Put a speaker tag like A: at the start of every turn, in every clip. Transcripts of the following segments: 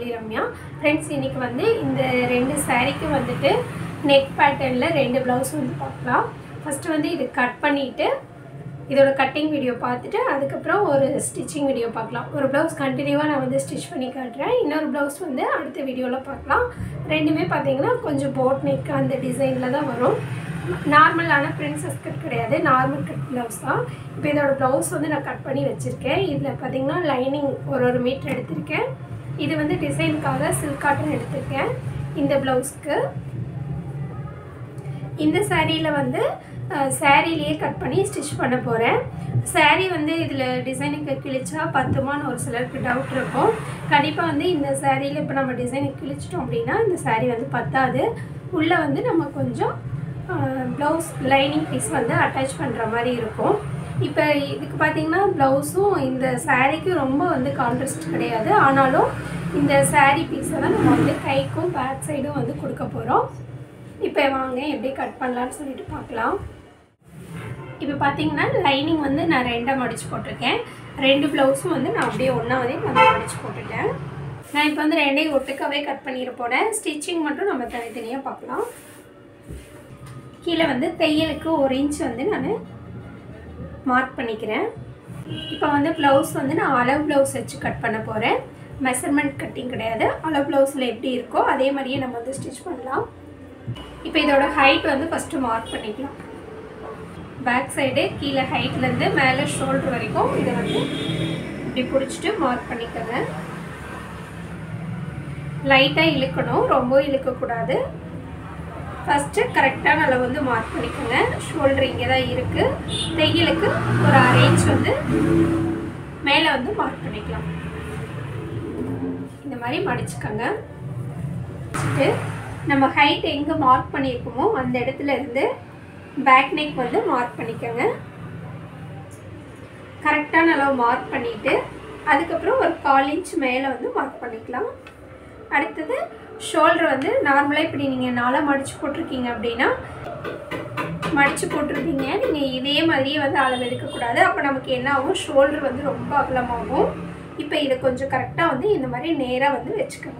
A: ஜோதி Ramya friends இன்னைக்கு வந்து இந்த ரெண்டு சாரீக்கு வந்துட்டு நெக் பேட்டர்னில் ரெண்டு ப்ளவுஸ் வந்து பார்க்கலாம் ஃபஸ்ட்டு வந்து இது கட் பண்ணிவிட்டு இதோட கட்டிங் வீடியோ பார்த்துட்டு அதுக்கப்புறம் ஒரு ஸ்டிச்சிங் வீடியோ பார்க்கலாம் ஒரு ப்ளவுஸ் கண்டினியூவாக நான் வந்து ஸ்டிச் பண்ணி காட்டுறேன் இன்னொரு ப்ளவுஸ் வந்து அடுத்த வீடியோவில் பார்க்கலாம் ரெண்டுமே பார்த்தீங்கன்னா கொஞ்சம் போட் நெக் அந்த டிசைனில் தான் வரும் நார்மலான பிரின்சஸ் கட் கிடையாது நார்மல் கட் ப்ளவுஸ் தான் இப்போ இதோட ப்ளவுஸ் வந்து நான் கட் பண்ணி வச்சுருக்கேன் இதில் பார்த்தீங்கன்னா லைனிங் ஒரு ஒரு மீட்டர் எடுத்திருக்கேன் இது வந்து டிசைனுக்காக சில்க் காட்டன் எடுத்திருக்கேன் இந்த ப்ளவுஸ்க்கு இந்த சாரியில் வந்து சாரிலேயே கட் பண்ணி ஸ்டிச் பண்ண போகிறேன் saree வந்து இதில் டிசைனுக்கு கிழிச்சா பத்துமான்னு ஒரு சிலருக்கு டவுட் இருக்கும் கண்டிப்பாக வந்து இந்த சாரியில் இப்போ நம்ம டிசைனுக்கு கிழிச்சிட்டோம் அப்படின்னா இந்த saree வந்து பத்தாது உள்ளே வந்து நம்ம கொஞ்சம் ப்ளவுஸ் லைனிங் பீஸ் வந்து அட்டாச் பண்ணுற மாதிரி இருக்கும் இப்போ இதுக்கு பார்த்தீங்கன்னா ப்ளவுஸும் இந்த சாரீக்கும் ரொம்ப வந்து கான்ட்ராஸ்ட் கிடையாது ஆனாலும் இந்த saree பீஸை தான் நம்ம வந்து கைக்கும் பேக் சைடும் வந்து கொடுக்க போகிறோம் இப்போ வாங்க எப்படி கட் பண்ணலான்னு சொல்லிட்டு பார்க்கலாம் இப்போ பார்த்தீங்கன்னா லைனிங் வந்து நான் ரெண்டாக மடிச்சு போட்டிருக்கேன் ரெண்டு ப்ளவுஸும் வந்து நான் அப்படியே ஒன்றா வந்து நான் மடிச்சு போட்டுட்டேன் நான் இப்போ வந்து ரெண்டையும் ஒட்டுக்காவே கட் பண்ணிட போகிறேன் ஸ்டிச்சிங் மட்டும் நம்ம தனித்தனியாக பார்க்கலாம் கீழே வந்து தையலுக்கு ஒரு இன்ச் வந்து நான் மார்க் பண்ணிக்கிறேன் இப்போ வந்து ப்ளவுஸ் வந்து நான் அளவு ப்ளவுஸ் வச்சு கட் பண்ண போகிறேன் மெஷர்மெண்ட் கட்டிங் கிடையாது அளவு ப்ளவுஸில் எப்படி இருக்கோ அதே மாதிரியே நம்ம வந்து ஸ்டிச் பண்ணலாம் இப்போ இதோட ஹைட் வந்து ஃபஸ்ட்டு மார்க் பண்ணிக்கலாம் பேக் சைடு கீழே ஹைட்லேருந்து மேலே ஷோல்டர் வரைக்கும் இதை வந்து இப்படி பிடிச்சிட்டு மார்க் பண்ணிக்கோங்க லைட்டாக இழுக்கணும் ரொம்ப இழுக்கக்கூடாது ஃபஸ்ட்டு கரெக்டான அளவு வந்து மார்க் பண்ணிக்கோங்க ஷோல்டர் இங்கே தான் இருக்குது தையலுக்கு ஒரு அரை இன்ச் வந்து மேலே வந்து மார்க் பண்ணிக்கலாம் இந்த மாதிரி மடிச்சுக்கோங்க வச்சுட்டு நம்ம ஹைட் எங்கே மார்க் பண்ணியிருக்கோமோ அந்த இடத்துல இருந்து பேக் நெக் வந்து மார்க் பண்ணிக்கோங்க கரெக்டான அளவு மார்க் பண்ணிவிட்டு அதுக்கப்புறம் ஒரு கால் இன்ச் மேலே வந்து மார்க் பண்ணிக்கலாம் அடுத்தது ஷோல்டர் வந்து நார்மலாக இப்படி நீங்கள் நாளாக மடித்து போட்டிருக்கீங்க அப்படின்னா மடித்து போட்டிருப்பீங்க நீங்கள் இதே மாதிரியே வந்து அளவு எடுக்கக்கூடாது அப்போ நமக்கு என்ன ஆகும் ஷோல்டர் வந்து ரொம்ப அகலமாகும் இப்போ இதை கொஞ்சம் கரெக்டாக வந்து இந்த மாதிரி நேராக வந்து வச்சுக்கோங்க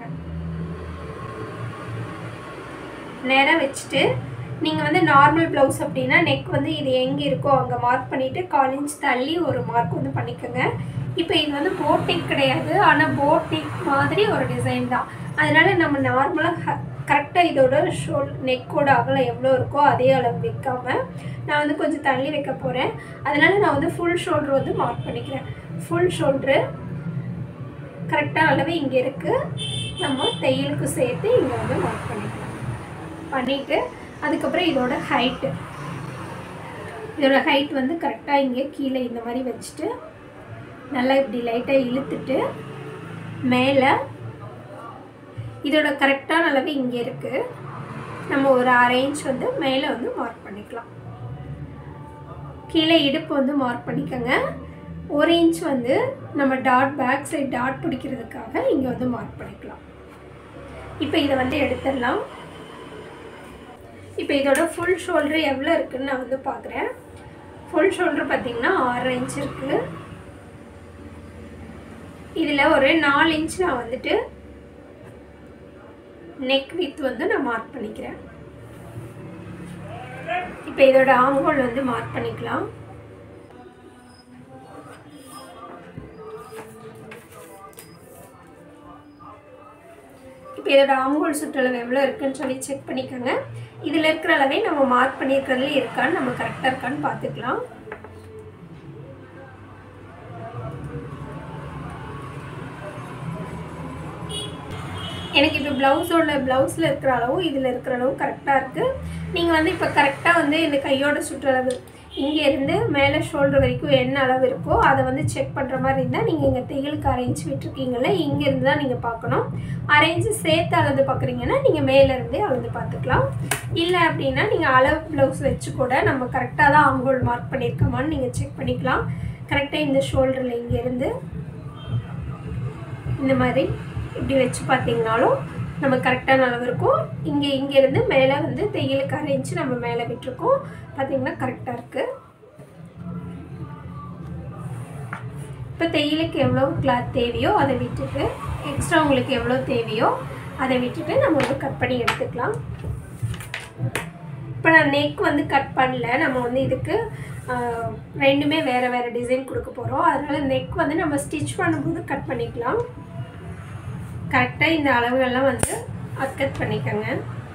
A: நேராக வச்சுட்டு நீங்கள் வந்து நார்மல் ப்ளவுஸ் அப்படின்னா நெக் வந்து இது எங்கே இருக்கோ அங்கே மார்க் பண்ணிவிட்டு கால் இன்ச் தள்ளி ஒரு மார்க் வந்து பண்ணிக்கோங்க இப்போ இது வந்து போட் நெக் கிடையாது ஆனால் போட் நெக் மாதிரி ஒரு டிசைன் தான் அதனால் நம்ம நார்மலாக கரெக்டாக இதோட ஷோல் நெக்கோட அகலம் எவ்வளோ இருக்கோ அதே அளவு வைக்காமல் நான் வந்து கொஞ்சம் தள்ளி வைக்க போகிறேன் அதனால் நான் வந்து ஃபுல் ஷோல்டர் வந்து மார்க் பண்ணிக்கிறேன் ஃபுல் ஷோல்ட்ரு கரெக்டான அளவு இங்கே இருக்குது நம்ம தையலுக்கு சேர்த்து இங்கே வந்து மார்க் பண்ணிக்கலாம் பண்ணிவிட்டு அதுக்கப்புறம் இதோட ஹைட்டு இதோட ஹைட் வந்து கரெக்டாக இங்கே கீழே இந்த மாதிரி வச்சுட்டு நல்லா இப்படி லைட்டாக இழுத்துட்டு மேலே இதோட கரெக்டான அளவு இங்கே இருக்குது நம்ம ஒரு அரை இன்ச் வந்து மேலே வந்து மார்க் பண்ணிக்கலாம் கீழே இடுப்பு வந்து மார்க் பண்ணிக்கோங்க ஒரு இன்ச் வந்து நம்ம டாட் பேக் சைட் டாட் பிடிக்கிறதுக்காக இங்கே வந்து மார்க் பண்ணிக்கலாம் இப்போ இதை வந்து எடுத்துடலாம் இப்போ இதோட ஃபுல் ஷோல்டர் எவ்வளோ இருக்குதுன்னு நான் வந்து பார்க்குறேன் ஃபுல் ஷோல்டர் பார்த்திங்கன்னா ஆறு இன்ச் இருக்குது இதில் ஒரு நாலு இன்ச் நான் வந்துட்டு நெக் வித் வந்து நான் மார்க் பண்ணிக்கிறேன் இப்போ இதோட ஆம்ஹோல் வந்து மார்க் பண்ணிக்கலாம் இப்போ இதோட ஆம்ஹோல் சுற்றளவு எவ்வளோ இருக்குன்னு சொல்லி செக் பண்ணிக்கோங்க இதில் இருக்கிற அளவே நம்ம மார்க் பண்ணியிருக்கிறதுல இருக்கான்னு நம்ம கரெக்டாக இருக்கான்னு பார்த்துக்கலாம் எனக்கு இப்போ ப்ளவுஸோட ப்ளவுஸில் இருக்கிற அளவும் இதில் இருக்கிற அளவும் கரெக்டாக இருக்குது நீங்கள் வந்து இப்போ கரெக்டாக வந்து இந்த கையோட சுற்றளவு இங்கேருந்து மேலே ஷோல்டர் வரைக்கும் என்ன அளவு இருக்கோ அதை வந்து செக் பண்ணுற மாதிரி இருந்தால் நீங்கள் இங்கே தையலுக்கு அரைஞ்சி விட்டுருக்கீங்களே இங்கேருந்து தான் நீங்கள் பார்க்கணும் அரைஞ்சு சேர்த்து அளந்து பார்க்குறீங்கன்னா நீங்கள் மேலேருந்தே அளந்து பார்த்துக்கலாம் இல்லை அப்படின்னா நீங்கள் அளவு ப்ளவுஸ் வச்சு கூட நம்ம கரெக்டாக தான் ஆங்கோல் மார்க் பண்ணியிருக்கோமான்னு நீங்கள் செக் பண்ணிக்கலாம் கரெக்டாக இந்த ஷோல்டரில் இங்கேருந்து இந்த மாதிரி இப்படி வச்சு பார்த்தீங்கனாலும் நம்ம கரெக்டான அளவு இருக்கும் இங்கே இங்கேருந்து மேலே வந்து தையலுக்கு அரைஞ்சி நம்ம மேலே விட்டுருக்கோம் பார்த்தீங்கன்னா கரெக்டாக இருக்குது இப்போ தையலுக்கு எவ்வளோ கிளாத் தேவையோ அதை விட்டுட்டு எக்ஸ்ட்ரா உங்களுக்கு எவ்வளோ தேவையோ அதை விட்டுட்டு நம்ம வந்து கட் பண்ணி எடுத்துக்கலாம் இப்போ நான் நெக் வந்து கட் பண்ணல நம்ம வந்து இதுக்கு ஆஹ், ரெண்டுமே வேறு வேறு டிசைன் கொடுக்க போகிறோம் அதனால் நெக் வந்து நம்ம ஸ்டிச் பண்ணும்போது கட் பண்ணிக்கலாம் கரெக்டாக இந்த அளவுகள்லாம் வந்து அக்கட் பண்ணிக்கோங்க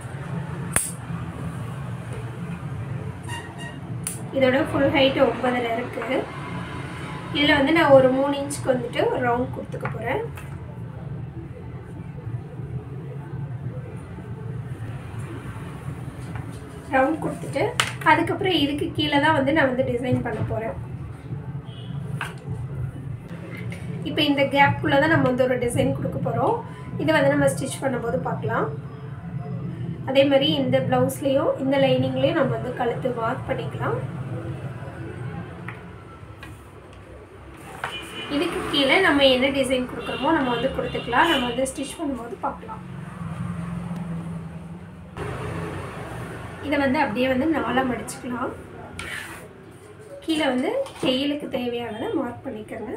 A: இதோட ஃபுல் ஹைட் ஒன்பதில் இருக்குது இதில் வந்து நான் ஒரு மூணு இன்ச்சுக்கு வந்துட்டு ஒரு ரவுண்ட் கொடுத்துக்க போகிறேன் ரவுண்ட் கொடுத்துட்டு அதுக்கப்புறம் இதுக்கு கீழே தான் வந்து நான் வந்து டிசைன் பண்ண போகிறேன் இப்போ இந்த கேப்புக்குள்ளே தான் நம்ம வந்து ஒரு டிசைன் கொடுக்க போகிறோம் இதை வந்து நம்ம ஸ்டிச் பண்ணும்போது பார்க்கலாம் அதே மாதிரி இந்த ப்ளவுஸ்லேயும் இந்த லைனிங்லேயும் நம்ம வந்து கழுத்து மார்க் பண்ணிக்கலாம் இதுக்கு கீழே நம்ம என்ன டிசைன் கொடுக்குறோமோ நம்ம வந்து கொடுத்துக்கலாம் நம்ம வந்து ஸ்டிச் பண்ணும்போது பார்க்கலாம் இதை வந்து அப்படியே வந்து நாலாக மடிச்சுக்கலாம் கீழே வந்து தையலுக்கு தேவையானதை மார்க் பண்ணிக்கோங்க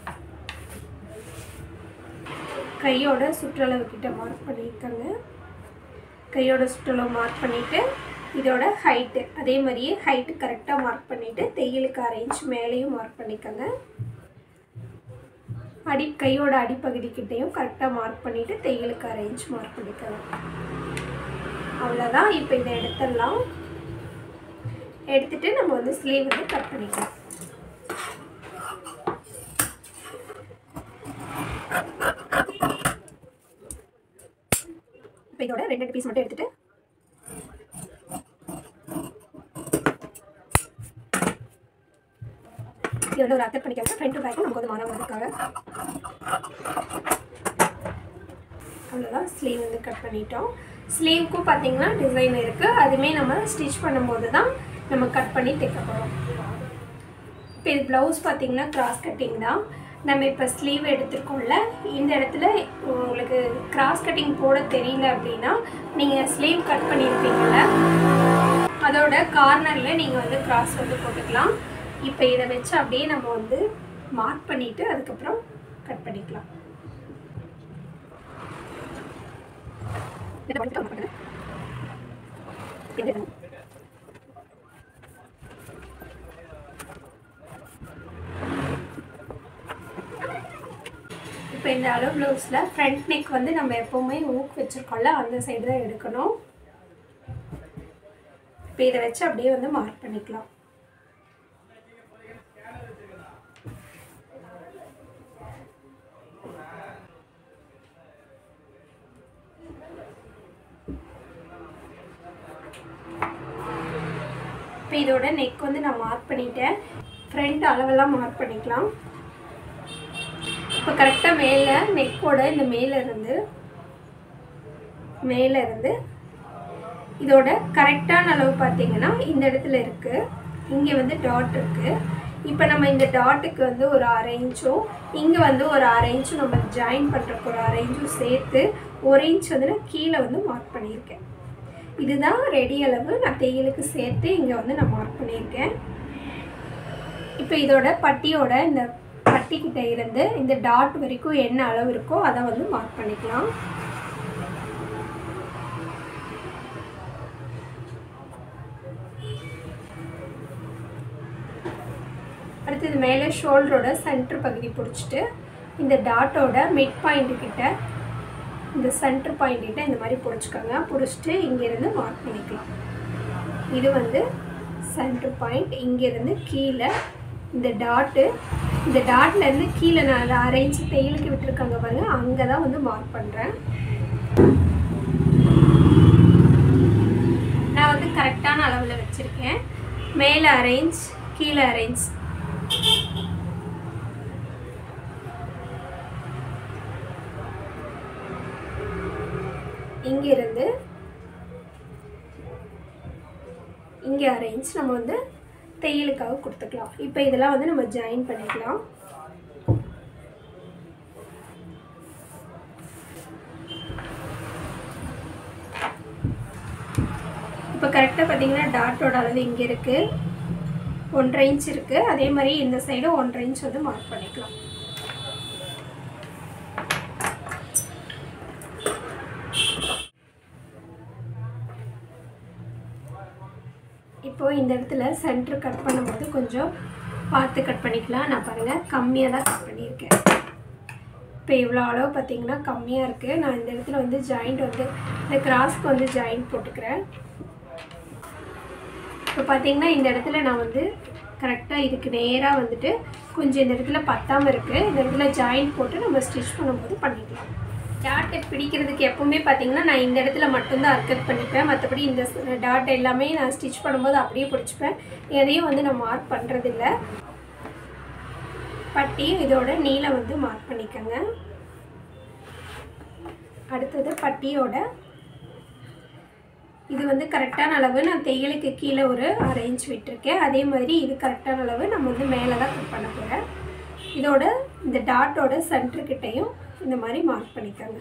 A: கையோட சுற்றளவு கிட்ட மார்க் பண்ணிக்கோங்க கையோட சுற்றளவு மார்க் பண்ணிவிட்டு இதோட ஹைட்டு அதே மாதிரியே ஹைட்டு கரெக்டாக மார்க் பண்ணிவிட்டு தையலுக்கு அரை இன்ச் மேலேயும் மார்க் பண்ணிக்கோங்க அடி கையோட அடிப்பகுதி கிட்டேயும் கரெக்டாக மார்க் பண்ணிவிட்டு தையலுக்கு அரை இன்ச் மார்க் பண்ணிக்கோங்க அவ்வளோதான் இப்போ இதை எடுத்துடலாம் எடுத்துட்டு நம்ம வந்து ஸ்லீவ் வந்து கட் பண்ணிக்கலாம் இப்போ இதோட ரெண்டு ரெண்டு பீஸ் மட்டும் எடுத்துட்டு இது வந்து ஒரு அக்கட் பண்ணிக்கலாம் ஃப்ரண்ட் டு பேக்கும் நமக்கு வந்து மாறாமல் இருக்காங்க அவ்வளோதான் ஸ்லீவ் வந்து கட் பண்ணிட்டோம் ஸ்லீவ்க்கும் பார்த்தீங்கன்னா டிசைன் இருக்குது அதுவுமே நம்ம ஸ்டிச் பண்ணும்போது தான் நம்ம கட் பண்ணி தைக்க போகிறோம் இப்போ இது ப்ளவுஸ் பார்த்தீங்கன்னா கிராஸ் கட்டிங் தான் நம்ம இப்போ ஸ்லீவ் எடுத்துருக்கோம்ல இந்த இடத்துல உங்களுக்கு கிராஸ் கட்டிங் போட தெரியல அப்படின்னா நீங்கள் ஸ்லீவ் கட் பண்ணியிருப்பீங்கள்ல அதோட கார்னரில் நீங்கள் வந்து கிராஸ் வந்து போட்டுக்கலாம் இப்போ இதை வச்சு அப்படியே நம்ம வந்து மார்க் பண்ணிவிட்டு அதுக்கப்புறம் கட் பண்ணிக்கலாம் இதை பண்ணிட்டு mark பண்ணுங்க. இது இப்போ இந்த அளவு ப்ளவுஸில் ஃப்ரண்ட் நெக் வந்து நம்ம எப்போவுமே ஊக்கு வச்சுருக்கோம்ல அந்த சைடு தான் எடுக்கணும் இப்போ இதை வச்சு அப்படியே வந்து மார்க் பண்ணிக்கலாம் இப்போ இதோட நெக் வந்து நான் மார்க் பண்ணிட்டேன் ஃப்ரண்ட் அளவெல்லாம் மார்க் பண்ணிக்கலாம் இப்போ கரெக்டாக மேலே நெக்கோட இந்த மேலே இருந்து மேலே இருந்து இதோட கரெக்டான அளவு பார்த்தீங்கன்னா இந்த இடத்துல இருக்குது இங்கே வந்து டாட் இருக்குது இப்போ நம்ம இந்த டாட்டுக்கு வந்து ஒரு அரை இன்ச்சும் இங்கே வந்து ஒரு அரை இன்ச்சும் நம்ம ஜாயின் பண்ணுறக்கு ஒரு அரை இன்ச்சும் சேர்த்து ஒரு இன்ச் வந்து நான் கீழே வந்து மார்க் பண்ணியிருக்கேன் இதுதான் ரெடி அளவு நான் தையலுக்கு சேர்த்து இங்கே வந்து நான் மார்க் பண்ணியிருக்கேன் இப்போ இதோட பட்டியோட இந்த பட்டிக்கிட்ட இருந்து இந்த டாட் வரைக்கும் என்ன அளவு இருக்கோ அதை வந்து மார்க் பண்ணிக்கலாம் அடுத்தது மேலே ஷோல்டரோட சென்டர் பகுதி பிடிச்சிட்டு இந்த டாட்டோட மிட் பாயிண்ட் கிட்ட இந்த சென்டர் பாயிண்ட் கிட்ட இந்த மாதிரி பிடிச்சிக்கோங்க பிடிச்சிட்டு இங்கேருந்து மார்க் பண்ணிக்கலாம் இது வந்து சென்டர் பாயிண்ட் இங்கேருந்து கீழே இந்த டாட்டு இந்த டாட்லேருந்து கீழே நான் அரேஞ்ச் தையலுக்கு விட்டுருக்காங்க பாருங்க அங்கே தான் வந்து மார்க் பண்ணுறேன் நான் வந்து கரெக்டான அளவில் வச்சுருக்கேன் மேலே அரேஞ்ச் கீழே அரேஞ்ச் இங்கிருந்து இங்கே அரேஞ்ச் நம்ம வந்து தையலுக்காக கொடுத்துக்கலாம் இப்போ இதெல்லாம் வந்து நம்ம ஜாயின் பண்ணிக்கலாம் இப்போ கரெக்டாக பார்த்தீங்கன்னா டாட்டோட அளவு இங்கே இருக்குது ஒன்றரை இன்ச் இருக்குது அதே மாதிரி இந்த சைடு ஒன்றரை இன்ச் வந்து மார்க் பண்ணிக்கலாம் இப்போது இந்த இடத்துல சென்டர் கட் பண்ணும்போது கொஞ்சம் பார்த்து கட் பண்ணிக்கலாம் நான் பாருங்கள் கம்மியாக தான் கட் பண்ணியிருக்கேன் இப்போ இவ்வளோ அளவு பார்த்தீங்கன்னா கம்மியாக இருக்குது நான் இந்த இடத்துல வந்து ஜாயிண்ட் வந்து இந்த கிராஸ்க்கு வந்து ஜாயிண்ட் போட்டுக்கிறேன் இப்போ பார்த்தீங்கன்னா இந்த இடத்துல நான் வந்து கரெக்டாக இதுக்கு நேராக வந்துட்டு கொஞ்சம் இந்த இடத்துல பத்தாமல் இருக்குது இந்த இடத்துல ஜாயிண்ட் போட்டு நம்ம ஸ்டிச் பண்ணும்போது பண்ணிக்கலாம் டாட்டை பிடிக்கிறதுக்கு எப்போவுமே பார்த்தீங்கன்னா நான் இந்த இடத்துல மட்டும்தான் அர்க்கட் பண்ணிப்பேன் மற்றபடி இந்த டாட் எல்லாமே நான் ஸ்டிச் பண்ணும்போது அப்படியே பிடிச்சிப்பேன் எதையும் வந்து நான் மார்க் பண்ணுறதில்ல பட்டியும் இதோட நீளம் வந்து மார்க் பண்ணிக்கோங்க அடுத்தது பட்டியோட இது வந்து கரெக்டான அளவு நான் தையலுக்கு கீழே ஒரு அரை இன்ச் விட்டுருக்கேன் அதே மாதிரி இது கரெக்டான அளவு நம்ம வந்து மேலே தான் கட் பண்ண போகிறேன் இதோட இந்த டாட்டோட சென்டர்கிட்டையும் இந்த மாதிரி மார்க் பண்ணிக்கோங்க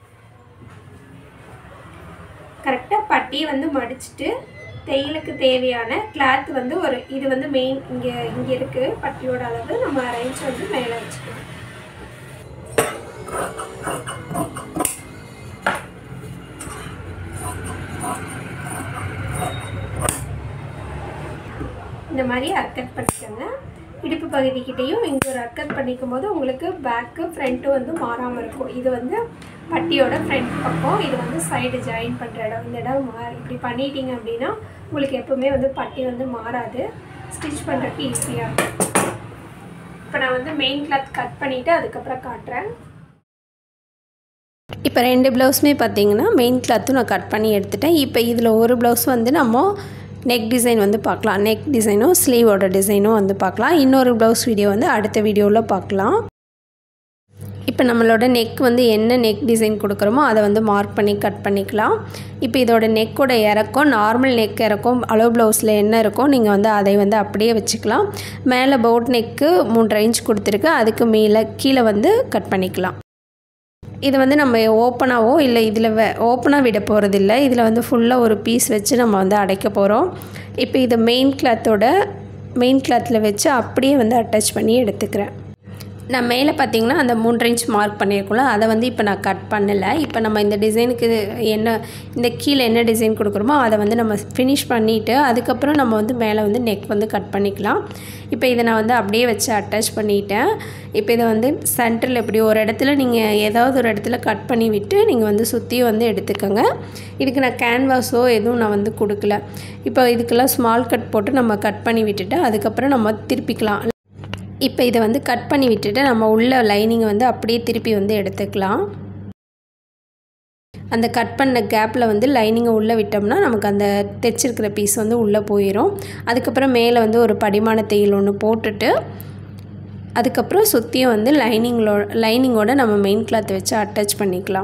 A: கரெக்டாக பட்டியை வந்து மடிச்சுட்டு தையலுக்கு தேவையான கிளாத் வந்து ஒரு இது வந்து மெயின் இங்கே இங்கே இருக்குது பட்டியோட அளவு நம்ம அரேஞ்ச் வந்து மேலே வச்சுக்கலாம் இந்த மாதிரி அர்க்கட் பண்ணிக்கோங்க இடுப்பு பகுதிக்கிட்டேயும் இங்கே ஒரு அர்க்கட் பண்ணிக்கும் போது உங்களுக்கு பேக்கு ஃப்ரண்ட்டும் வந்து மாறாமல் இருக்கும் இது வந்து பட்டியோட ஃப்ரண்ட் பக்கம் இது வந்து சைடு ஜாயின் பண்ணுற இடம் இந்த இடம் மா இப்படி பண்ணிட்டீங்க அப்படின்னா உங்களுக்கு எப்போவுமே வந்து பட்டி வந்து மாறாது ஸ்டிச் பண்ணுறதுக்கு ஈஸியாக இருக்கும் இப்போ நான் வந்து மெயின் கிளாத் கட் பண்ணிவிட்டு அதுக்கப்புறம் காட்டுறேன்
B: இப்போ ரெண்டு ப்ளவுஸுமே பார்த்தீங்கன்னா மெயின் கிளாத்தும் நான் கட் பண்ணி எடுத்துட்டேன் இப்போ இதில் ஒரு ப்ளவுஸ் வந்து நம்ம நெக் டிசைன் வந்து பார்க்கலாம் நெக் டிசைனும் ஸ்லீவோட டிசைனும் வந்து பார்க்கலாம் இன்னொரு ப்ளவுஸ் வீடியோ வந்து அடுத்த வீடியோவில் பார்க்கலாம் இப்போ நம்மளோட நெக் வந்து என்ன நெக் டிசைன் கொடுக்குறோமோ அதை வந்து மார்க் பண்ணி கட் பண்ணிக்கலாம் இப்போ இதோட நெக்கோட இறக்கம் நார்மல் நெக் இறக்கம் அளவு ப்ளவுஸில் என்ன இருக்கோ நீங்கள் வந்து அதை வந்து அப்படியே வச்சுக்கலாம் மேலே பவுட் நெக்கு மூன்றரை இன்ச் கொடுத்துருக்கு அதுக்கு மேலே கீழே வந்து கட் பண்ணிக்கலாம் இது வந்து நம்ம ஓப்பனாகவோ இல்லை இதில் வே ஓப்பனாக விட போகிறதில்ல இதில் வந்து ஃபுல்லாக ஒரு பீஸ் வச்சு நம்ம வந்து அடைக்க போகிறோம் இப்போ இதை மெயின் கிளாத்தோட மெயின் கிளாத்தில் வச்சு அப்படியே வந்து அட்டாச் பண்ணி எடுத்துக்கிறேன் நான் மேலே பார்த்தீங்கன்னா அந்த மூன்றரை இன்ச் மார்க் பண்ணியிருக்கோம்ல அதை வந்து இப்போ நான் கட் பண்ணலை இப்போ நம்ம இந்த டிசைனுக்கு என்ன இந்த கீழே என்ன டிசைன் கொடுக்குறோமோ அதை வந்து நம்ம ஃபினிஷ் பண்ணிவிட்டு அதுக்கப்புறம் நம்ம வந்து மேலே வந்து நெக் வந்து கட் பண்ணிக்கலாம் இப்போ இதை நான் வந்து அப்படியே வச்சு அட்டாச் பண்ணிட்டேன் இப்போ இதை வந்து சென்டரில் இப்படி ஒரு இடத்துல நீங்கள் ஏதாவது ஒரு இடத்துல கட் பண்ணி விட்டு நீங்கள் வந்து சுற்றியும் வந்து எடுத்துக்கோங்க இதுக்கு நான் கேன்வாஸோ எதுவும் நான் வந்து கொடுக்கல இப்போ இதுக்கெல்லாம் ஸ்மால் கட் போட்டு நம்ம கட் பண்ணி விட்டுட்டு அதுக்கப்புறம் நம்ம திருப்பிக்கலாம் இப்போ இதை வந்து கட் பண்ணி விட்டுட்டு நம்ம உள்ள லைனிங்கை வந்து அப்படியே திருப்பி வந்து எடுத்துக்கலாம் அந்த கட் பண்ண கேப்பில் வந்து லைனிங்கை உள்ளே விட்டோம்னா நமக்கு அந்த தைச்சிருக்கிற பீஸ் வந்து உள்ளே போயிடும் அதுக்கப்புறம் மேலே வந்து ஒரு படிமான தையல் ஒன்று போட்டுட்டு அதுக்கப்புறம் சுற்றியும் வந்து லைனிங்களோ லைனிங்கோட நம்ம மெயின் கிளாத் வச்சு அட்டாச் பண்ணிக்கலாம்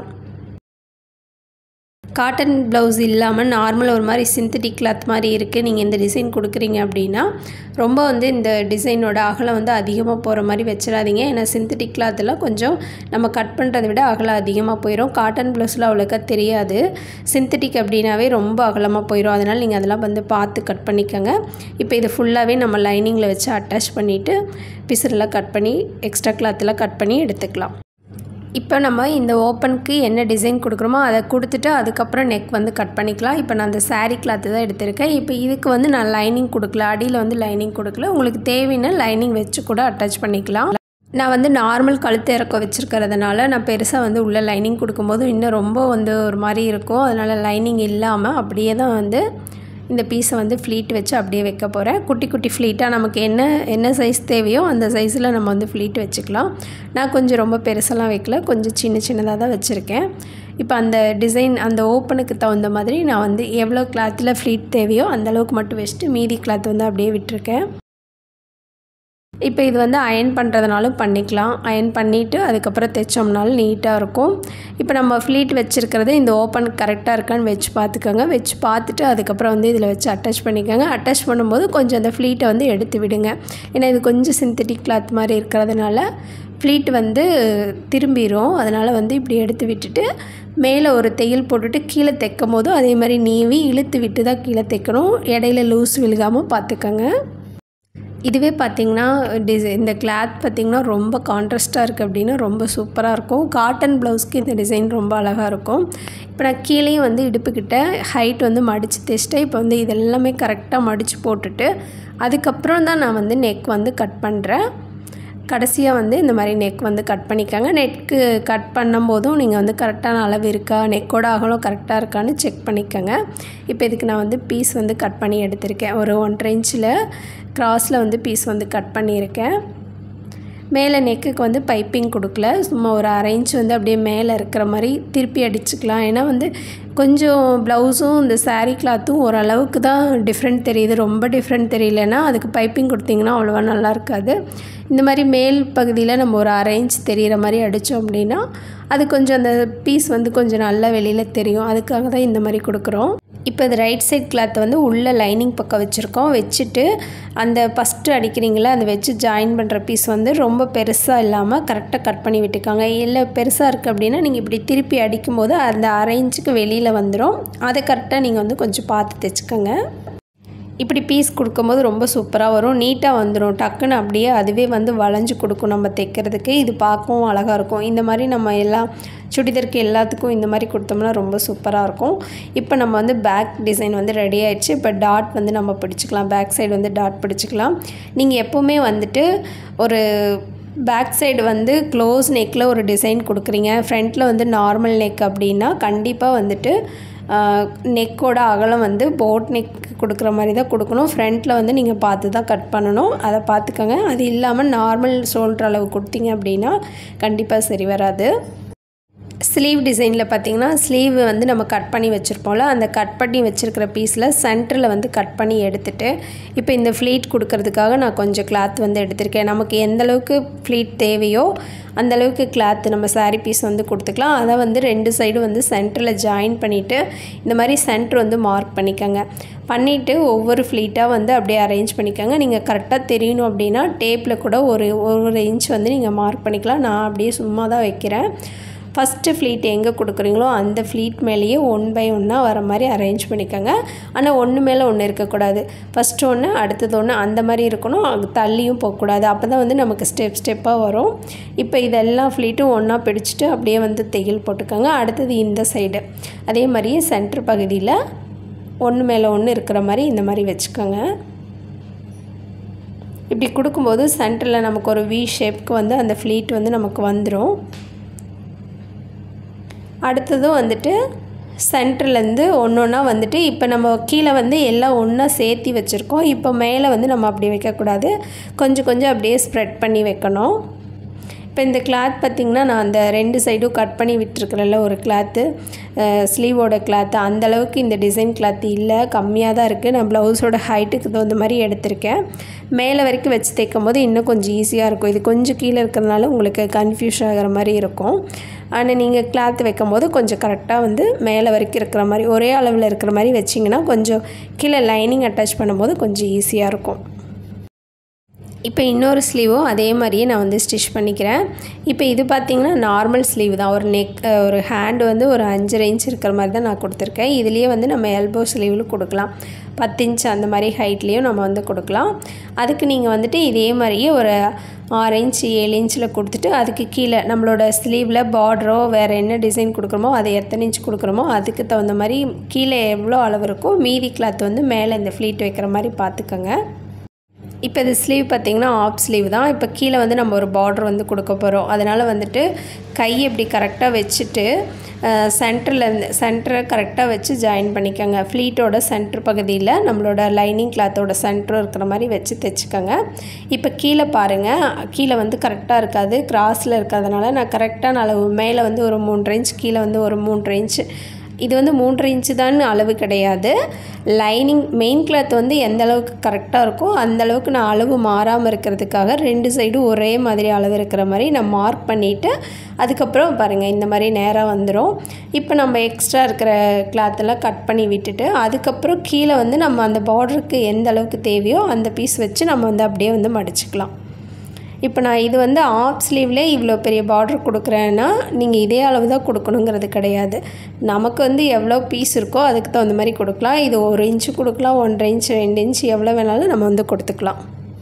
B: காட்டன் ப்ளவுஸ் இல்லாமல் நார்மல் ஒரு மாதிரி சிந்தட்டிக் கிளாத் மாதிரி இருக்குது நீங்கள் இந்த டிசைன் கொடுக்குறீங்க அப்படின்னா ரொம்ப வந்து இந்த டிசைனோட அகலம் வந்து அதிகமாக போகிற மாதிரி வச்சிடாதீங்க ஏன்னா சிந்தட்டிக் கிளாத்தில் கொஞ்சம் நம்ம கட் பண்ணுறதை விட அகலம் அதிகமாக போயிடும் காட்டன் ப்ளவுஸில் அவ்வளோக்கா தெரியாது சிந்தட்டிக் அப்படின்னாவே ரொம்ப அகலமாக போயிடும் அதனால் நீங்கள் அதெல்லாம் வந்து பார்த்து கட் பண்ணிக்கோங்க இப்போ இது ஃபுல்லாகவே நம்ம லைனிங்கில் வச்சு அட்டாச் பண்ணிவிட்டு பிசரெல்லாம் கட் பண்ணி எக்ஸ்ட்ரா கிளாத்தில் கட் பண்ணி எடுத்துக்கலாம் இப்போ நம்ம இந்த ஓப்பனுக்கு என்ன டிசைன் கொடுக்குறோமோ அதை கொடுத்துட்டு அதுக்கப்புறம் நெக் வந்து கட் பண்ணிக்கலாம் இப்போ நான் அந்த சாரீ கிளாத்து தான் எடுத்திருக்கேன் இப்போ இதுக்கு வந்து நான் லைனிங் கொடுக்கல அடியில் வந்து லைனிங் கொடுக்கல உங்களுக்கு தேவையான லைனிங் வச்சு கூட அட்டாச் பண்ணிக்கலாம் நான் வந்து நார்மல் கழுத்து இறக்க வச்சுருக்கிறதுனால நான் பெருசாக வந்து உள்ள லைனிங் கொடுக்கும்போது இன்னும் ரொம்ப வந்து ஒரு மாதிரி இருக்கும் அதனால் லைனிங் இல்லாமல் அப்படியே தான் வந்து இந்த பீஸை வந்து ஃப்ளீட் வச்சு அப்படியே வைக்க போகிறேன் குட்டி குட்டி ஃப்ளீட்டாக நமக்கு என்ன என்ன சைஸ் தேவையோ அந்த சைஸில் நம்ம வந்து ஃப்ளீட் வச்சுக்கலாம் நான் கொஞ்சம் ரொம்ப பெருசெல்லாம் வைக்கல கொஞ்சம் சின்ன சின்னதாக தான் வச்சுருக்கேன் இப்போ அந்த டிசைன் அந்த ஓப்பனுக்கு தகுந்த மாதிரி நான் வந்து எவ்வளோ கிளாத்தில் ஃப்ளீட் தேவையோ அந்தளவுக்கு மட்டும் வச்சுட்டு மீதி கிளாத் வந்து அப்படியே விட்டுருக்கேன் இப்போ இது வந்து அயன் பண்ணுறதுனாலும் பண்ணிக்கலாம் அயன் பண்ணிவிட்டு அதுக்கப்புறம் தைச்சோம்னாலும் நீட்டாக இருக்கும் இப்போ நம்ம ஃப்ளீட் வச்சுருக்கிறது இந்த ஓப்பன் கரெக்டாக இருக்கான்னு வச்சு பார்த்துக்கோங்க வச்சு பார்த்துட்டு அதுக்கப்புறம் வந்து இதில் வச்சு அட்டாச் பண்ணிக்கோங்க அட்டாச் பண்ணும்போது கொஞ்சம் அந்த ஃப்ளீட்டை வந்து எடுத்து விடுங்க ஏன்னா இது கொஞ்சம் சிந்தட்டிக் கிளாத் மாதிரி இருக்கிறதுனால ஃப்ளீட் வந்து திரும்பிடும் அதனால் வந்து இப்படி எடுத்து விட்டுட்டு மேலே ஒரு தையல் போட்டுட்டு கீழே தைக்கும் போதும் அதே மாதிரி நீவி இழுத்து விட்டு தான் கீழே தைக்கணும் இடையில லூஸ் விழுகாமல் பார்த்துக்கோங்க இதுவே பார்த்திங்கன்னா டிசை இந்த கிளாத் பார்த்திங்கன்னா ரொம்ப கான்ட்ராஸ்ட்டாக இருக்குது அப்படின்னா ரொம்ப சூப்பராக இருக்கும் காட்டன் ப்ளவுஸ்க்கு இந்த டிசைன் ரொம்ப அழகாக இருக்கும் இப்போ நான் கீழேயும் வந்து இடுப்புக்கிட்ட ஹைட் வந்து மடித்து தைச்சிட்டேன் இப்போ வந்து இதெல்லாமே கரெக்டாக மடித்து போட்டுட்டு அதுக்கப்புறம் தான் நான் வந்து நெக் வந்து கட் பண்ணுறேன் கடைசியாக வந்து இந்த மாதிரி நெக் வந்து கட் பண்ணிக்கோங்க நெக்கு கட் பண்ணும்போதும் நீங்கள் வந்து கரெக்டான அளவு இருக்கா நெக்கோட அகலம் கரெக்டாக இருக்கான்னு செக் பண்ணிக்கோங்க இப்போ இதுக்கு நான் வந்து பீஸ் வந்து கட் பண்ணி எடுத்திருக்கேன் ஒரு ஒன்றரை இன்ச்சில் கிராஸில் வந்து பீஸ் வந்து கட் பண்ணியிருக்கேன் மேலே நெக்குக்கு வந்து பைப்பிங் கொடுக்கல சும்மா ஒரு அரை இன்ச் வந்து அப்படியே மேலே இருக்கிற மாதிரி திருப்பி அடிச்சுக்கலாம் ஏன்னா வந்து கொஞ்சம் ப்ளவுஸும் இந்த saree கிளாத்தும் ஓரளவுக்கு தான் டிஃப்ரெண்ட் தெரியுது ரொம்ப டிஃப்ரெண்ட் தெரியலனா அதுக்கு பைப்பிங் கொடுத்தீங்கன்னா அவ்வளோவா நல்லா இருக்காது இந்த மாதிரி மேல் பகுதியில் நம்ம ஒரு அரை இன்ச் தெரிகிற மாதிரி அடித்தோம் அப்படின்னா அது கொஞ்சம் அந்த பீஸ் வந்து கொஞ்சம் நல்லா வெளியில் தெரியும் அதுக்காக தான் இந்த மாதிரி கொடுக்குறோம் இப்போ இது ரைட் சைட் கிளாத் வந்து உள்ள லைனிங் பக்கம் வச்சுருக்கோம் வச்சுட்டு அந்த ஃபஸ்ட்டு அடிக்கிறீங்களா அந்த வச்சு ஜாயின் பண்ணுற பீஸ் வந்து ரொம்ப பெருசாக இல்லாமல் கரெக்டாக கட் பண்ணி விட்டுக்காங்க இல்லை பெருசாக இருக்குது அப்படின்னா நீங்கள் இப்படி திருப்பி அடிக்கும்போது அந்த அரை இன்ச்சுக்கு வெளியில் வந்துடும் அதை கரெக்டாக நீங்கள் வந்து கொஞ்சம் பார்த்து தைச்சுக்கோங்க இப்படி பீஸ் கொடுக்கும்போது ரொம்ப சூப்பராக வரும் நீட்டாக வந்துடும் டக்குன்னு அப்படியே அதுவே வந்து வளைஞ்சு கொடுக்கும் நம்ம தைக்கிறதுக்கு இது பார்க்கவும் அழகாக இருக்கும் இந்த மாதிரி நம்ம எல்லாம் சுடிதருக்கு எல்லாத்துக்கும் இந்த மாதிரி கொடுத்தோம்னா ரொம்ப சூப்பராக இருக்கும் இப்போ நம்ம வந்து பேக் டிசைன் வந்து ரெடி ஆயிடுச்சு இப்போ டாட் வந்து நம்ம பிடிச்சிக்கலாம் பேக் சைடு வந்து டாட் பிடிச்சிக்கலாம் நீங்கள் எப்போவுமே வந்துட்டு ஒரு பேக் சைடு வந்து க்ளோஸ் நெக்கில் ஒரு டிசைன் கொடுக்குறீங்க ஃப்ரண்ட்டில் வந்து நார்மல் நெக் அப்படின்னா கண்டிப்பாக வந்துட்டு நெக்கோட அகலம் வந்து போட் நெக் கொடுக்குற மாதிரி தான் கொடுக்கணும் ஃப்ரண்ட்டில் வந்து நீங்கள் பார்த்து தான் கட் பண்ணணும் அதை பார்த்துக்கோங்க அது இல்லாமல் நார்மல் ஷோல்டர் அளவு கொடுத்தீங்க அப்படின்னா கண்டிப்பாக சரி வராது ஸ்லீவ் டிசைனில் பார்த்தீங்கன்னா ஸ்லீவ் வந்து நம்ம கட் பண்ணி வச்சுருப்போம்ல அந்த கட் பண்ணி வச்சுருக்கிற பீஸில் சென்டரில் வந்து கட் பண்ணி எடுத்துட்டு இப்போ இந்த ஃப்ளீட் கொடுக்கறதுக்காக நான் கொஞ்சம் கிளாத் வந்து எடுத்திருக்கேன் நமக்கு எந்த அளவுக்கு ஃப்ளீட் தேவையோ அந்த அளவுக்கு கிளாத் நம்ம saree பீஸ் வந்து கொடுத்துக்கலாம் அதை வந்து ரெண்டு சைடும் வந்து சென்டரில் ஜாயின் பண்ணிவிட்டு இந்த மாதிரி சென்டர் வந்து மார்க் பண்ணிக்கோங்க பண்ணிவிட்டு ஒவ்வொரு ஃப்ளீட்டாக வந்து அப்படியே அரேஞ்ச் பண்ணிக்கோங்க நீங்கள் கரெக்டாக தெரியணும் அப்படின்னா டேப்பில் கூட ஒரு ஒரு இன்ச் வந்து நீங்கள் மார்க் பண்ணிக்கலாம் நான் அப்படியே சும்மா தான் வைக்கிறேன் ஃபஸ்ட்டு ஃப்ளீட் எங்கே கொடுக்குறீங்களோ அந்த ஃப்ளீட் மேலேயே ஒன் பை ஒன்னாக வர மாதிரி அரேஞ்ச் பண்ணிக்கோங்க ஆனால் ஒன்று மேலே ஒன்று இருக்கக்கூடாது ஃபஸ்ட்டு ஒன்று அடுத்தது ஒன்று அந்த மாதிரி இருக்கணும் அது தள்ளியும் போகக்கூடாது அப்போ தான் வந்து நமக்கு ஸ்டெப் ஸ்டெப்பாக வரும் இப்போ இதெல்லாம் ஃப்ளீட்டும் ஒன்றா பிடிச்சிட்டு அப்படியே வந்து தையல் போட்டுக்கோங்க அடுத்தது இந்த சைடு அதே மாதிரியே சென்டர் பகுதியில் ஒன்று மேலே ஒன்று இருக்கிற மாதிரி இந்த மாதிரி வச்சுக்கோங்க இப்படி கொடுக்கும்போது சென்டரில் நமக்கு ஒரு வி ஷேப்க்கு வந்து அந்த ஃப்ளீட் வந்து நமக்கு வந்துடும் அடுத்ததும் வந்துட்டு சென்டர்லேருந்து ஒன்று ஒன்றா வந்துட்டு இப்போ நம்ம கீழே வந்து எல்லாம் ஒன்றா சேர்த்தி வச்சுருக்கோம் இப்போ மேலே வந்து நம்ம அப்படி வைக்கக்கூடாது கொஞ்சம் கொஞ்சம் அப்படியே ஸ்ப்ரெட் பண்ணி வைக்கணும் இப்போ இந்த கிளாத் பார்த்திங்கன்னா நான் அந்த ரெண்டு சைடும் கட் பண்ணி விட்டுருக்குறேன்ல ஒரு கிளாத்து ஸ்லீவோட கிளாத்து அந்தளவுக்கு இந்த டிசைன் கிளாத் இல்லை கம்மியாக தான் இருக்குது நான் ப்ளவுஸோட ஹைட்டுக்கு தகுந்த மாதிரி எடுத்திருக்கேன் மேலே வரைக்கும் வச்சு தைக்கும் போது இன்னும் கொஞ்சம் ஈஸியாக இருக்கும் இது கொஞ்சம் கீழே இருக்கிறதுனால உங்களுக்கு கன்ஃபியூஸ் ஆகிற மாதிரி இருக்கும் ஆனால் நீங்கள் கிளாத் வைக்கும் போது கொஞ்சம் கரெக்டாக வந்து மேலே வரைக்கும் இருக்கிற மாதிரி ஒரே அளவில் இருக்கிற மாதிரி வச்சிங்கன்னா கொஞ்சம் கீழே லைனிங் அட்டாச் பண்ணும்போது கொஞ்சம் ஈஸியாக இருக்கும் இப்போ இன்னொரு ஸ்லீவும் அதே மாதிரியே நான் வந்து ஸ்டிச் பண்ணிக்கிறேன் இப்போ இது பார்த்திங்கன்னா நார்மல் ஸ்லீவ் தான் ஒரு நெக் ஒரு ஹேண்டு வந்து ஒரு அஞ்சரை இன்ச் இருக்கிற மாதிரி தான் நான் கொடுத்துருக்கேன் இதுலேயே வந்து நம்ம எல்போ ஸ்லீவில் கொடுக்கலாம் பத்து இன்ச் அந்த மாதிரி ஹைட்லேயும் நம்ம வந்து கொடுக்கலாம் அதுக்கு நீங்கள் வந்துட்டு இதே மாதிரியே ஒரு ஆறு இன்ச் ஏழு இன்ச்சில் கொடுத்துட்டு அதுக்கு கீழே நம்மளோட ஸ்லீவில் பார்டரோ வேறு என்ன டிசைன் கொடுக்குறோமோ அதை எத்தனை இன்ச் கொடுக்குறோமோ அதுக்கு தகுந்த மாதிரி கீழே எவ்வளோ அளவு இருக்கோ மீதி கிளாத் வந்து மேலே இந்த ஃப்ளீட் வைக்கிற மாதிரி பார்த்துக்கோங்க இப்போ இது ஸ்லீவ் பார்த்திங்கன்னா ஆஃப் ஸ்லீவ் தான் இப்போ கீழே வந்து நம்ம ஒரு பார்டர் வந்து கொடுக்க போகிறோம் அதனால் வந்துட்டு கை இப்படி கரெக்டாக வச்சுட்டு சென்டரில் இருந்து சென்டரை கரெக்டாக வச்சு ஜாயின் பண்ணிக்கோங்க ஃப்ளீட்டோட சென்டர் பகுதியில் நம்மளோட லைனிங் கிளாத்தோட சென்டரும் இருக்கிற மாதிரி வச்சு தைச்சிக்கோங்க இப்போ கீழே பாருங்கள் கீழே வந்து கரெக்டாக இருக்காது கிராஸில் இருக்கிறதுனால நான் கரெக்டான அளவு மேலே வந்து ஒரு மூன்றரை இன்ச் கீழே வந்து ஒரு மூன்றரை இன்ச் இது வந்து மூன்றரை இன்ச்சு தான் அளவு கிடையாது லைனிங் மெயின் கிளாத் வந்து எந்த அளவுக்கு கரெக்டாக இருக்கோ அந்த அளவுக்கு நான் அளவு மாறாமல் இருக்கிறதுக்காக ரெண்டு சைடும் ஒரே மாதிரி அளவு இருக்கிற மாதிரி நான் மார்க் பண்ணிவிட்டு அதுக்கப்புறம் பாருங்கள் இந்த மாதிரி நேராக வந்துடும் இப்போ நம்ம எக்ஸ்ட்ரா இருக்கிற கிளாத்தெல்லாம் கட் பண்ணி விட்டுட்டு அதுக்கப்புறம் கீழே வந்து நம்ம அந்த பார்டருக்கு எந்த அளவுக்கு தேவையோ அந்த பீஸ் வச்சு நம்ம வந்து அப்படியே வந்து மடிச்சுக்கலாம் இப்போ நான் இது வந்து ஆஃப் ஸ்லீவ்லேயே இவ்வளோ பெரிய பார்டர் கொடுக்குறேன்னா நீங்கள் இதே அளவு தான் கொடுக்கணுங்கிறது கிடையாது நமக்கு வந்து எவ்வளோ பீஸ் இருக்கோ அதுக்கு தகுந்த மாதிரி கொடுக்கலாம் இது ஒரு இன்ச்சு கொடுக்கலாம் ஒன்றரை இன்ச் ரெண்டு இன்ச் எவ்வளோ வேணாலும் நம்ம வந்து கொடுத்துக்கலாம்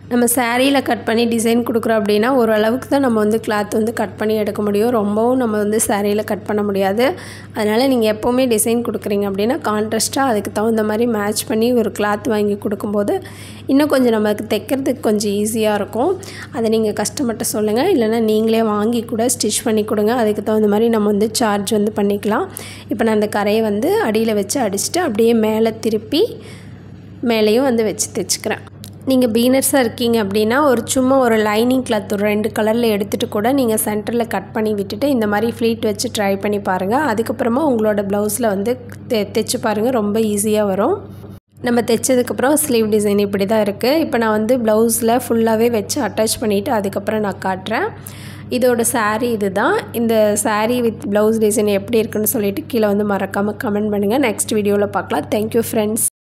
B: நம்ம சேரீயில் கட் பண்ணி டிசைன் கொடுக்குறோம் அப்படின்னா ஓரளவுக்கு தான் நம்ம வந்து கிளாத் வந்து கட் பண்ணி எடுக்க முடியும் ரொம்பவும் நம்ம வந்து சேரீயில் கட் பண்ண முடியாது அதனால் நீங்கள் எப்போவுமே டிசைன் கொடுக்குறீங்க அப்படின்னா கான்ட்ராஸ்ட்டாக அதுக்கு தகுந்த மாதிரி மேட்ச் பண்ணி ஒரு கிளாத் வாங்கி கொடுக்கும்போது இன்னும் கொஞ்சம் நமக்கு தைக்கிறதுக்கு கொஞ்சம் ஈஸியாக இருக்கும் அதை நீங்கள் கஸ்டமர்கிட்ட சொல்லுங்கள் இல்லைனா நீங்களே வாங்கி கூட ஸ்டிச் பண்ணி கொடுங்க அதுக்கு தகுந்த மாதிரி நம்ம வந்து சார்ஜ் வந்து பண்ணிக்கலாம் இப்போ நான் அந்த கரையை வந்து அடியில் வச்சு அடிச்சுட்டு அப்படியே மேலே திருப்பி மேலேயும் வந்து வச்சு தைச்சிக்கிறேன் நீங்கள் பீனர்ஸாக இருக்கீங்க அப்படின்னா ஒரு சும்மா ஒரு லைனிங் கிளாத் ஒரு ரெண்டு கலரில் எடுத்துகிட்டு கூட நீங்கள் சென்டரில் கட் பண்ணி விட்டுட்டு இந்த மாதிரி ஃப்ளீட் வச்சு ட்ரை பண்ணி பாருங்கள் அதுக்கப்புறமா உங்களோட ப்ளவுஸில் வந்து தெ தைச்சு பாருங்கள் ரொம்ப ஈஸியாக வரும் நம்ம தைச்சதுக்கப்புறம் ஸ்லீவ் டிசைன் இப்படி தான் இருக்குது இப்போ நான் வந்து ப்ளவுஸில் ஃபுல்லாகவே வச்சு அட்டாச் பண்ணிவிட்டு அதுக்கப்புறம் நான் காட்டுறேன் இதோட saree இது தான் இந்த saree வித் ப்ளவுஸ் டிசைன் எப்படி இருக்குன்னு சொல்லிட்டு கீழே வந்து மறக்காமல் கமெண்ட் பண்ணுங்கள் நெக்ஸ்ட் வீடியோவில் பார்க்கலாம் தேங்க்யூ ஃப்ரெண்ட்ஸ்